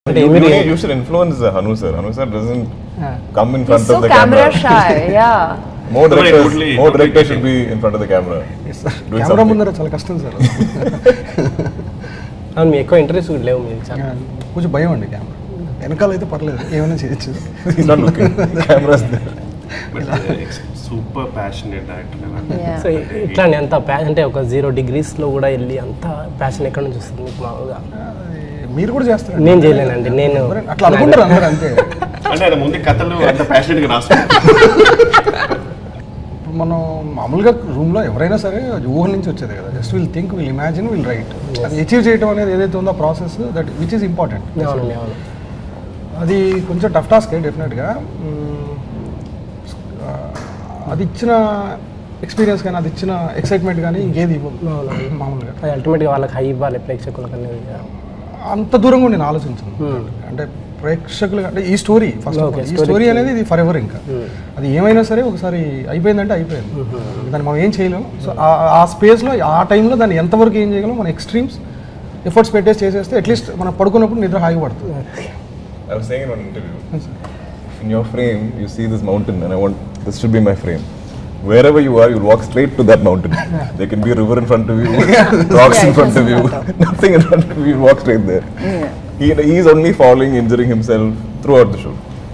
అంటే You, మీరు you, you should influence uh, Hanu sir. Hanu sir doesn't come in He's front so of the camera camera. shy. Yeah. More directors, totally- more totally directors should getting- be in front of the camera. Doing camera something. ముందర చాలా కష్టం sir అవును మీ ఎక్కువ interest కూడా లేవు మీరు చాలా కొంచెం భయం అండి కెమెరా వెనకాల అయితే పర్లేదు ఏమైనా చేయొచ్చు He's not looking. Camera's there. But super passionate actor Yeah. So ఇట్లా అంత ప్యా అంటే ఒక జీరో డిగ్రీస్లో కూడా వెళ్ళి అంత ప్యాషన్ ఎక్కడ నుంచి వస్తుంది మీకు మామూలుగా మీరు కూడా చేస్తారు నేను చేయలేనండి నేను అట్లా అనుకుంటారు అందరూ అంతే అంటే ఆయన ముందు కథలు అంత ప్యాషనెట్ గా రాసుకుంటారు ఇప్పుడు మనం మామూలుగా రూమ్లో ఎవరైనా సరే అది ఊహ నుంచి వచ్చేది కదా just will think will imagine will right అది అచీవ్ చేయడం అనేది ఏదైతే ఉందో process that which is important అవునండి అవును అది కొంచెం టఫ్ టాస్కే డెఫినెట్గా అది ఇచ్చిన ఎక్స్పీరియన్స్ కానీ అది ఇచ్చిన ఎక్సైట్మెంట్ కానీ ఇంకేది ఇవ్వదు మామూలుగా అది అల్టిమేట్గా వాళ్ళకి హై ఇవ్వాలి ప్రేక్షకులకు అనేది అంత దూరంగా నేను ఆలోచించను అంటే ప్రేక్షకులు అంటే ఈ స్టోరీ ఫస్ట్ Okay, ఈ story స్టోరీ అనేది ఇది ఫర్ ఎవర్ ఇంకా అది ఏమైనా సరే ఒకసారి అయిపోయిందంటే అయిపోయింది దాన్ని మనం ఏం చేయలేం సో ఆ స్పేస్లో ఆ టైంలో దాన్ని ఎంతవరకు ఏం చేయగలం మన ఎక్స్ట్రీమ్స్ ఎఫర్ట్స్ పెట్టేసి చేసేస్తే అట్లీస్ట్ మనం పడుకున్నప్పుడు నిద్ర హాయిగా పడుతుంది I was saying in one interview, in your frame, you see this mountain, and I want this should be my frame. Wherever you are, you'll walk straight to that mountain. There can be a river in front of you, rocks Yeah, in it front of doesn't you, matter. nothing in front of you. You walk straight there. Yeah. He, he's only falling, injuring himself throughout the show.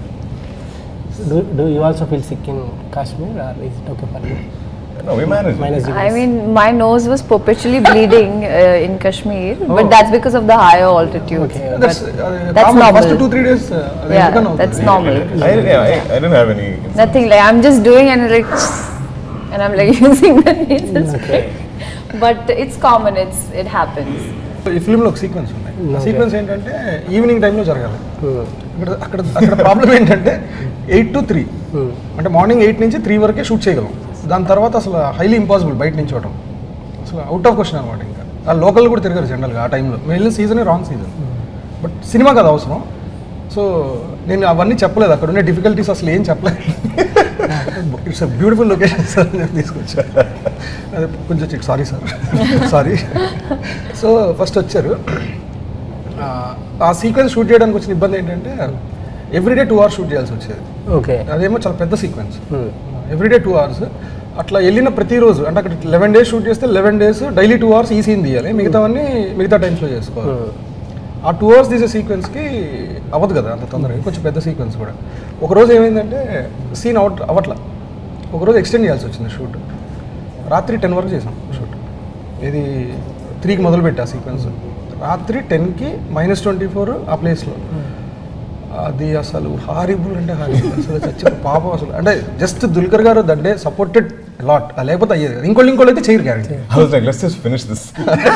Do do you also feel sick in Kashmir or is it okay for you No, we managed. it. Minus I mean, my nose was perpetually bleeding uh, in Kashmir, but that's because of the higher altitude. Okay, But That's, that's normal. First two three days yeah, that's normal. I, didn't- yeah, I, I didn't have any. incidents. Nothing like I'm just doing and like, and I'm like using the nasal spray. But it's common. It's it happens. ఈ ఫిల్మ్లో ఒక sequence ఉన్నాయి ఆ Okay. Sequence ఏంటంటే evening టైంలో జరగాలి అక్కడ అక్కడ అక్కడ ప్రాబ్లం ఏంటంటే ఎయిట్ టు త్రీ అంటే మార్నింగ్ ఎయిట్ నుంచి త్రీ వరకే షూట్ చేయగలం దాని తర్వాత అసలు హైలీ ఇంపాసిబుల్ బయట నుంచి చూడటం అసలు అవుట్ ఆఫ్ క్వశ్చన్ అనమాట ఇంకా ఆ లోకల్ కూడా తిరగరు జనరల్గా ఆ టైంలో మేము వెళ్ళిన సీజనే రాంగ్ సీజన్ బట్ సినిమా కదా అవసరం సో నేను అవన్నీ చెప్పలేదు అక్కడ ఉండే డిఫికల్టీస్ అసలు ఏం చెప్పలేదు ఇట్స్ బ్యూటిఫుల్ లొకేషన్ సార్ నేను తీసుకొచ్చా అదే కొంచెం sorry sir sorry so first వచ్చారు ఆ, ఆ సీక్వెన్స్ షూట్ చేయడానికి వచ్చిన ఇబ్బంది ఏంటంటే ఎవ్రీడే టూ అవర్స్ షూట్ చేయాల్సి వచ్చేది ఓకే అదేమో చాలా పెద్ద సీక్వెన్స్ ఎవ్రీడే టూ అవర్స్ అట్లా వెళ్ళిన ప్రతిరోజు అంటే అక్కడ లెవెన్ డేస్ షూట్ చేస్తే eleven days daily two hours ఈ సీన్ తీయాలి మిగతావన్నీ మిగతా టైమ్స్లో చేసుకోవాలి ఆ టూ అవర్స్ తీసే సీక్వెన్స్కి అవ్వదు కదా అంత తొందరగా కొంచెం పెద్ద సీక్వెన్స్ కూడా ఒకరోజు ఏమైందంటే సీన్ అవుట్ అవ్వట్ల ఒకరోజు ఎక్స్టెండ్ చేయాల్సి వచ్చింది షూట్ రాత్రి టెన్ వరకు చేసాం షూట్ ఇది త్రీకి మొదలుపెట్టా సీక్వెన్స్ రాత్రి టెన్కి మైనస్ ట్వంటీ ఫోర్ ఆ ప్లేస్లో అది అసలు హారిబుల్ అంటే హారిబుల్ అసలు చచ్చి పాపం అసలు అంటే జస్ట్ దుల్కర్ గారు దట్ డే సపోర్టెడ్ లాట్ లేకపోతే అయ్యేది కాదు. ఇంకోళ్ళు ఇంకోళ్ళు అయితే చేయరు guarantee I was like, let's just finish this.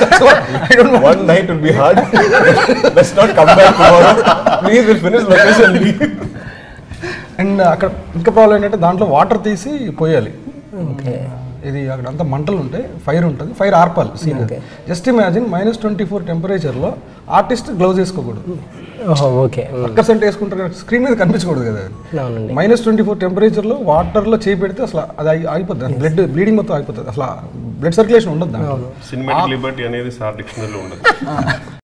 One night will be hard. let's not come back tomorrow. Please, we'll finish location and leave. And అక్కడ ఇంకా ప్రాబ్లం ఏంటంటే దాంట్లో వాటర్ తీసి పోయాలి ఓకే ఇది అక్కడ అంతా మంటలు ఉంటాయి ఫైర్ ఉంటుంది ఫైర్ ఆర్పాలి scene Okay. Just imagine minus twenty four టెంపరేచర్లో ఆర్టిస్ట్ గ్లౌజ్ వేసుకోకూడదు ఓహో ఓకే వర్కర్స్ అంటే వేసుకుంటారు స్క్రీన్ మీద కనిపించకూడదు కదా అవునండి మైనస్ ట్వంటీ ఫోర్ టెంపరేచర్లో వాటర్లో చేయి పెడితే అసలు అది ఆగి- ఆగిపోతుంది బ్లడ్ బ్లీడింగ్ మొత్తం ఆగిపోతుంది అసలు బ్లడ్ సర్క్యులేషన్ ఉండదు దాంట్లో సినిమాటిక్ లిబర్టీ అనేది సార్ డిక్షనరీలో ఉండదు